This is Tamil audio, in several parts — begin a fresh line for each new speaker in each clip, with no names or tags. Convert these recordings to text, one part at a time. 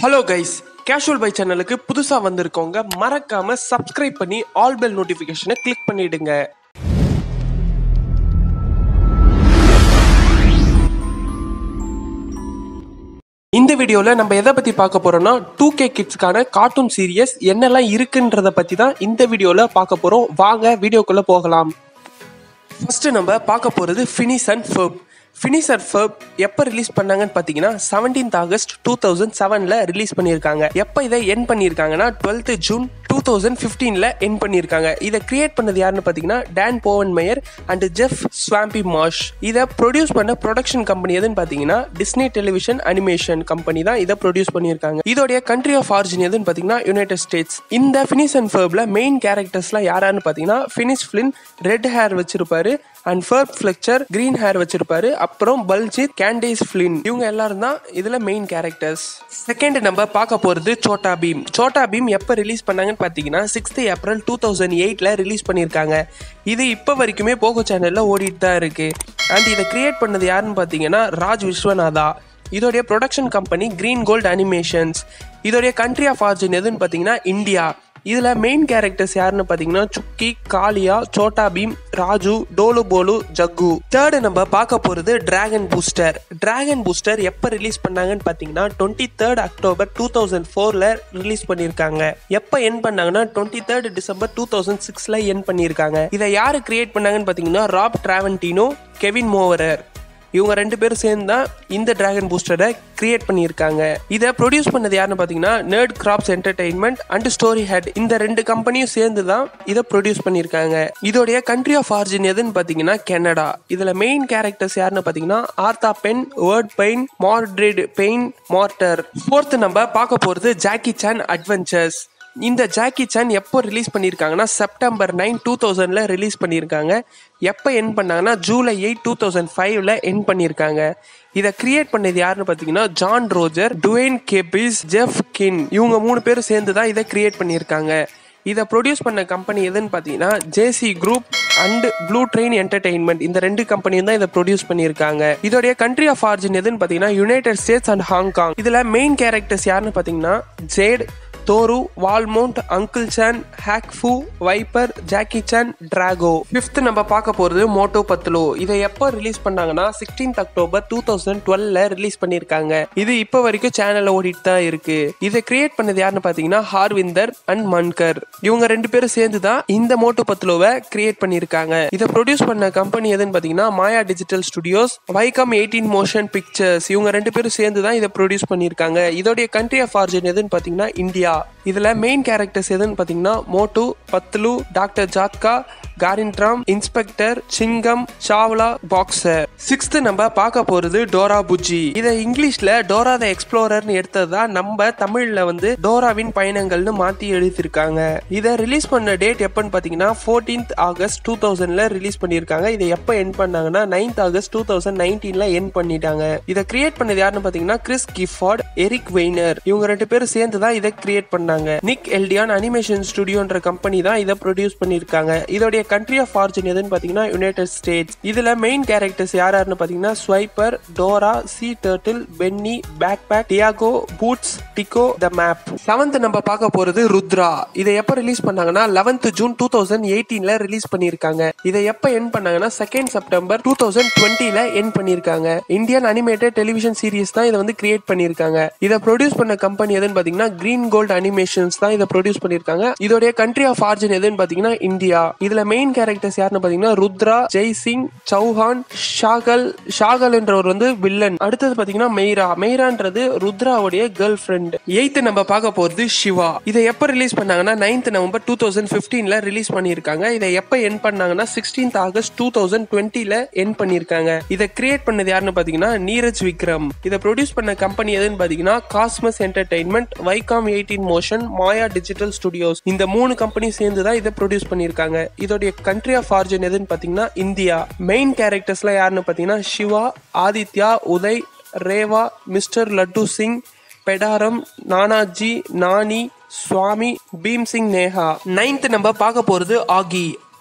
ஹலோ கைஸ் கேஷுவல் பை சேனலுக்கு புதுசாக வந்திருக்கவங்க மறக்காம சப்ஸ்கிரைப் பண்ணி ஆல் பெல் நோட்டிஃபிகேஷனை கிளிக் பண்ணிடுங்க இந்த வீடியோவில் நம்ம எதை பற்றி பார்க்க போறோம்னா டூ கே கிட்ஸ்க்கான கார்ட்டூன் சீரியஸ் என்னெல்லாம் இருக்குன்றத பற்றி தான் இந்த வீடியோவில் பார்க்க போகிறோம் வாங்க வீடியோக்குள்ளே போகலாம் ஃபர்ஸ்ட் நம்ம பார்க்க போகிறது Phineas and Ferb Phineas and Ferb எப்போ ரிலீஸ் பண்ணாங்கன்னு பார்த்தீங்கன்னா செவன்டீன்த் ஆகஸ்ட் டூ தௌசண்ட் செவனில் ரிலீஸ் பண்ணியிருக்காங்க எப்போ இதை என் பண்ணியிருக்காங்கன்னா டுவெல்த் ஜூன் டூ தௌசண்ட் ஃபிஃப்டீனில் என் பண்ணியிருக்காங்க இதை கிரியேட் பண்ணது யாருன்னு பார்த்தீங்கன்னா Dan Povenmire and Jeff Swampy Marsh இதை ப்ரொடியூஸ் பண்ண ப்ரொடக்ஷன் கம்பெனி எதுன்னு பார்த்தீங்கன்னா டிஸ்னி டெலிவிஷன் அனிமேஷன் கம்பெனி தான் இதை ப்ரொடியூஸ் பண்ணியிருக்காங்க இதோடைய கண்ட்ரி ஆஃப் ஆரிஜின் எதுன்னு பார்த்தீங்கன்னா யுனைடெட் ஸ்டேட்ஸ் இந்த ஃபினிஷ் அண்ட் ஃபர்ப்ல மெயின் கேரக்டர்ஸ்லாம் யாரான்னு பார்த்தீங்கன்னா ஃபினிஷ் ஃபிலின் ரெட் ஹேர் வச்சிருப்பாரு and Ferb Fletcher green hair வச்சிருப்பாரு அப்புறம் பல்ஜித் கேண்டேஸ் ஃபிலின் இவங்க எல்லாரும் தான் இதுல மெயின் கேரக்டர்ஸ் செகண்ட் நம்ம பார்க்க போறது சோட்டா பீம் சோட்டா பீம் எப்போ ரிலீஸ் பண்ணாங்கன்னு பார்த்தீங்கன்னா சிக்ஸ்த் ஏப்ரல் டூ தௌசண்ட் எயிட்ல ரிலீஸ் பண்ணியிருக்காங்க இது இப்போ வரைக்குமே போகோ சேனல்ல ஓடிட்டு தான் இருக்கு அண்ட் இதை கிரியேட் பண்ணது யாருன்னு பார்த்தீங்கன்னா ராஜ் விஸ்வநாதா இதோடைய production company green gold animations இதோடைய கண்ட்ரி ஆஃப் ஆரிஜின் எதுன்னு பார்த்தீங்கன்னா இந்தியா இதுல மெயின் கேரக்டர்ஸ் யாருன்னு பாத்தீங்கன்னா சுக்கி காளியா சோட்டா பீம் ராஜு டோலு போலு ஜக்கு தேர்டு நம்ம பார்க்க போறது டிராகன் பூஸ்டர் டிராகன் பூஸ்டர் எப்ப ரிலீஸ் பண்ணாங்கன்னு பாத்தீங்கன்னா twenty third October two thousand ஃபோர்ல ரிலீஸ் பண்ணிருக்காங்க எப்ப என் பண்ணாங்கன்னா twenty third December two thousand சிக்ஸ்ல என் பண்ணிருக்காங்க இதை யாரு கிரியேட் பண்ணாங்கன்னு பாத்தீங்கன்னா ராப் டிராவன்டினோ கெவின் மோவரர் இவங்க ரெண்டு பேரும் சேர்ந்து தான் இந்த டிராகன் பூஸ்டரை கிரியேட் பண்ணியிருக்காங்க இதை ப்ரொடியூஸ் பண்ணது யாருன்னு பார்த்தீங்கன்னா Nerd Corps entertainment and Story Hat இந்த ரெண்டு கம்பெனியும் சேர்ந்து தான் இதை ப்ரொடியூஸ் பண்ணியிருக்காங்க இதோடைய கண்ட்ரி ஆஃப் ஆரிஜின் எதுன்னு பார்த்தீங்கன்னா கனடா இதில் மெயின் கேரக்டர்ஸ் யாருன்னு பார்த்தீங்கன்னா Artha Penn Word Paine Moordryd Paine மார்டர் ஃபோர்த்து நம்ம பார்க்க போகிறது ஜாக்கி சான் அட்வென்ச்சர்ஸ் இந்த ஜாக்கி சான் எப்போ ரிலீஸ் பண்ணியிருக்காங்கன்னா செப்டம்பர் நைன் டூ தௌசண்ட்ல ரிலீஸ் பண்ணியிருக்காங்க எப்போ என் பண்ணாங்கன்னா ஜூலை எயிட் டூ தௌசண்ட் ஃபைவ்ல என் பண்ணியிருக்காங்க இதை கிரியேட் பண்ணது யாருன்னு பார்த்தீங்கன்னா John Rogers Duane Capizzi Jeff Kline இவங்க மூணு பேரும் சேர்ந்து தான் இதை கிரியேட் பண்ணியிருக்காங்க இதை ப்ரொடியூஸ் பண்ண கம்பெனி எதுன்னு பார்த்தீங்கன்னா JC group and blue train entertainment இந்த ரெண்டு கம்பெனியும் தான் இதை ப்ரொடியூஸ் பண்ணியிருக்காங்க இதோடைய கண்ட்ரி ஆஃப் ஆரிஜின் எதுன்னு பார்த்தீங்கன்னா யுனைடெட் ஸ்டேட்ஸ் அண்ட் ஹாங்காங் இதில் மெயின் கேரக்டர்ஸ் யாருன்னு பார்த்தீங்கன்னா Jade Tohru Valmont uncle Chan Hak Foo Viper Jackie Chan Drago fifth நம்ம பார்க்க போகிறது மோட்டோ பத்லோ இதை எப்போ ரிலீஸ் பண்ணாங்கன்னா சிக்ஸ்டீன்த் அக்டோபர் டூ தௌசண்ட் டுவெல்ல ரிலீஸ் பண்ணியிருக்காங்க இது இப்போ வரைக்கும் சேனல்ல ஓடிட்டு தான் இருக்கு இதை கிரியேட் பண்ணது யாருன்னு பார்த்தீங்கன்னா ஹார்விந்தர் அண்ட் மன்கர் இவங்க ரெண்டு பேரும் சேர்ந்து தான் இந்த மோட்டோ பத்லோவை கிரியேட் பண்ணியிருக்காங்க இதை ப்ரொடியூஸ் பண்ண கம்பெனி எதுன்னு பார்த்தீங்கன்னா Maya digital studios Viacom eighteen motion pictures இவங்க ரெண்டு பேரும் சேர்ந்து தான் இதை ப்ரொடியூஸ் பண்ணியிருக்காங்க இதோடைய கண்ட்ரி ஆஃப் ஆரிஜின் எதுன்னு பார்த்தீங்கன்னா இந்தியா இதுல மெயின் கேரக்டர்ஸ் எதுன்னு பாத்தீங்கன்னா மோட்டு பத்லு டாக்டர் ஜாத்கா காரின்ட்ராம் inspector Chingum Chawla boxer sixth நம்ம பார்க்க போறது டோரா புஜ்ஜி இதை இங்கிலீஷ்ல டோரா த எக்ஸ்ப்ளோரர்னு எடுத்ததா நம்ம தமிழ்ல வந்து டோராவின் பயணங்கள்னு மாத்தி எழுதியிருக்காங்க இதை ரிலீஸ் பண்ண டேட் எப்பன்னு பாத்தீங்கன்னா ஃபோர்டீன்த் ஆகஸ்ட் டூ தௌசண்ட்ல ரிலீஸ் பண்ணியிருக்காங்க இதை எப்போ என் பண்ணாங்கன்னா நைன்த் ஆகஸ்ட் டூ தௌசண்ட் நைன்டீன்ல என் பண்ணிட்டாங்க இதை கிரியேட் பண்ணது யாருன்னு பாத்தீங்கன்னா கிறிஸ் கிஃபார்ட் எரிக் வெய்னர் இவங்க ரெண்டு பேரும் சேர்ந்து தான் இதை கிரியேட் பண்ணாங்க நிக் எல்டியான் அனிமேஷன் ஸ்டுடியோன்ற கம்பெனி தான் இதை ப்ரொடியூஸ் பண்ணியிருக்காங்க இதோடைய கண்ட்ரி ஆஃப் ஆரிஜின் எதுன்னு பார்த்தீங்கன்னா யுனைடெட் ஸ்டேட்ஸ் இதுல மெயின் கேரக்டர்ஸ் யார் யாருன்னு பார்த்தீங்கன்னா Swiper Dora sea turtle Benny backpack Diego Boots Tico the map seventh நம்ம பார்க்க போறது ருத்ரா இதை எப்போ ரிலீஸ் பண்ணாங்கன்னா லெவன்த் ஜூன் டூ தௌசண்ட் எயிட்டீன்ல ரிலீஸ் பண்ணியிருக்காங்க இதை எப்போ என் பண்ணாங்கன்னா செகண்ட் செப்டம்பர் டூ தௌசண்ட் டுவெண்ட்டில என் பண்ணியிருக்காங்க இந்தியன் அனிமேட்டட் டெலிவிஷன் சீரிஸ் தான் இதை வந்து கிரியேட் பண்ணியிருக்காங்க இதை ப்ரொடியூஸ் பண்ண கம்பெனி எதுன்னு பார்த்தீங்கன்னா கிரீன் கோல்ட் அனிமேஷன்ஸ் தான் இதை ப்ரொடியூஸ் பண்ணியிருக்காங்க இதோடைய கண்ட்ரி ஆஃப் ஆரிஜின் எதுன்னு பார்த்தீங்கன்னா இந்தியா இதுல மெயின் கேரக்டர்ஸ் யாருன்னு பார்த்தீங்கன்னா ருத்ரா ஜெய்சிங் சௌஹான் ஷாகல் ஷாகல் என்றவர் வந்து வில்லன் அடுத்தது பார்த்தீங்கன்னா மெய்ரா மெய்ரான்றது ருத்ராவுடைய கேர்ள் ஃப்ரெண்ட் எயித்து நம்ம பார்க்க போறது சிவா இதை எப்போ ரிலீஸ் பண்ணாங்கன்னா நைன்த் நவம்பர் டூ தௌசண்ட் ஃபிஃப்டீன்ல ரிலீஸ் பண்ணியிருக்காங்க இதை எப்போ என் பண்ணாங்கன்னா சிக்ஸ்டீன்த் ஆகஸ்ட் டூ தௌசண்ட் டுவெண்ட்டில என் பண்ணியிருக்காங்க இதை கிரியேட் பண்ணது யாருன்னு பார்த்தீங்கன்னா நீரஜ் விக்ரம் இதை ப்ரொடியூஸ் பண்ண கம்பெனி எதுன்னு பார்த்தீங்கன்னா Cosmos entertainment Viacom eighteen motion Maya digital studios இந்த மூணு கம்பெனி சேர்ந்து தான் இதை ப்ரொடியூஸ் பண்ணியிருக்காங்க இதோடைய கண்ட்ரி ஆஃப் ஆரிஜின் எதுன்னு பார்த்தீங்கன்னா இந்தியா மெயின் கேரக்டர்ஸ்லாம் யாருன்னு பார்த்தீங்கன்னா சிவா ஆதித்யா உதய் ரேவா மிஸ்டர் லட்டு சிங் பெடாரம் நானாஜி நானி சுவாமி பீம் சிங் நேஹா நைன்த் நம்ம பார்க்க போறது ஆகி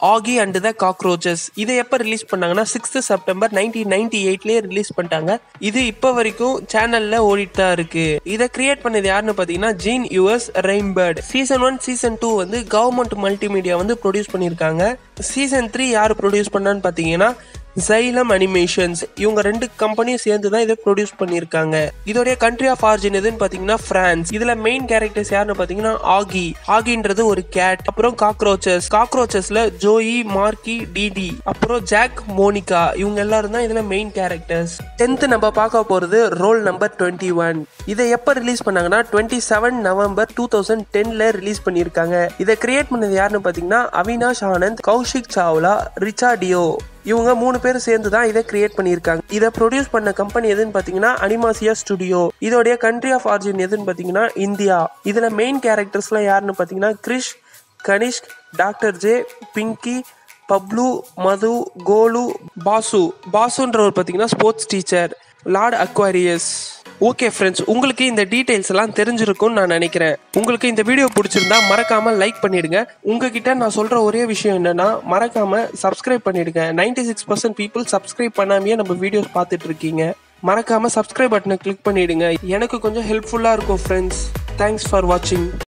ஆகி அண்ட் த காக்ரோச்சஸ் இதை எப்போ ரிலீஸ் பண்ணாங்கன்னா சிக்ஸ்த் செப்டம்பர் நைன்டீன் நைன்டி எயிட்லேயே ரிலீஸ் பண்ணிட்டாங்க இது இப்போ வரைக்கும் சேனல்ல ஓடிட்டு தான் இருக்கு இதை கிரியேட் பண்ணது யாருன்னு பார்த்தீங்கன்னா Jean US Rainbird season one season two வந்து கவர்மெண்ட் மல்டிமீடியா வந்து ப்ரொடியூஸ் பண்ணியிருக்காங்க சீசன் த்ரீ யார் ப்ரொடியூஸ் பண்ணான்னு பார்த்தீங்கன்னா ஜைலம் அனிமேஷன்ஸ் இவங்க ரெண்டு கம்பெனியும் சேர்ந்து தான் இதை ப்ரொடியூஸ் பண்ணியிருக்காங்க இதோடைய கண்ட்ரி ஆஃப் ஆரிஜின் எதுன்னு பார்த்தீங்கன்னா பிரான்ஸ் இதுல மெயின் கேரக்டர்ஸ் யாருன்னு பார்த்தீங்கன்னா ஆகி ஆகின்றது ஒரு கேட் அப்புறம் காக்ரோச்சஸ் காக்ரோச்சஸ்ல ஜோயி மார்க்கி டிடி அப்புறம் ஜாக் மோனிகா இவங்க எல்லாரும் தான் இதுல மெயின் கேரக்டர்ஸ் டென்த் நம்ம பார்க்க போறது ரோல் நம்பர் டுவெண்ட்டி ஒன் இதை எப்போ ரிலீஸ் பண்ணாங்கன்னா twenty seven November two thousand டென்ல ரிலீஸ் பண்ணியிருக்காங்க இதை கிரியேட் பண்ணது யாருன்னு பார்த்தீங்கன்னா அவினாஷ் ஆனந்த் கௌஷிக் சாவ்லா ரிச்சாடியோ இவங்க மூணு பேர் சேர்ந்து தான் இதை கிரியேட் பண்ணியிருக்காங்க இதை ப்ரொடியூஸ் பண்ண கம்பெனி எதுன்னு பார்த்தீங்கன்னா அனிமாசியா ஸ்டுடியோ இதோடைய கண்ட்ரி ஆஃப் ஆரிஜின் எதுன்னு பார்த்தீங்கன்னா இந்தியா இதில் மெயின் கேரக்டர்ஸ்லாம் யாருன்னு பார்த்தீங்கன்னா கிரிஷ் கனிஷ்க் டாக்டர் ஜே பிங்கி பப்ளு மது கோலு பாசு பாசுன்றவர் பார்த்தீங்கன்னா sports teacher lord Aquarius okay friends உங்களுக்கு இந்த டீடைல்ஸ் எல்லாம் தெரிஞ்சிருக்கும்னு நான் நினைக்கிறேன் உங்களுக்கு இந்த வீடியோ பிடிச்சிருந்தா மறக்காம லைக் பண்ணிடுங்க உங்ககிட்ட நான் சொல்ற ஒரே விஷயம் என்னன்னா மறக்காம சப்ஸ்கிரைப் பண்ணிடுங்க ninety six percent people subscribe பண்ணாமையே நம்ம வீடியோஸ் பார்த்துட்டு இருக்கீங்க மறக்காம சப்ஸ்கிரைப் பட்டனை கிளிக் பண்ணிடுங்க எனக்கு கொஞ்சம் ஹெல்ப்ஃபுல்லா இருக்கும் ஃப்ரெண்ட்ஸ் தேங்க்ஸ் ஃபார் வாட்சிங்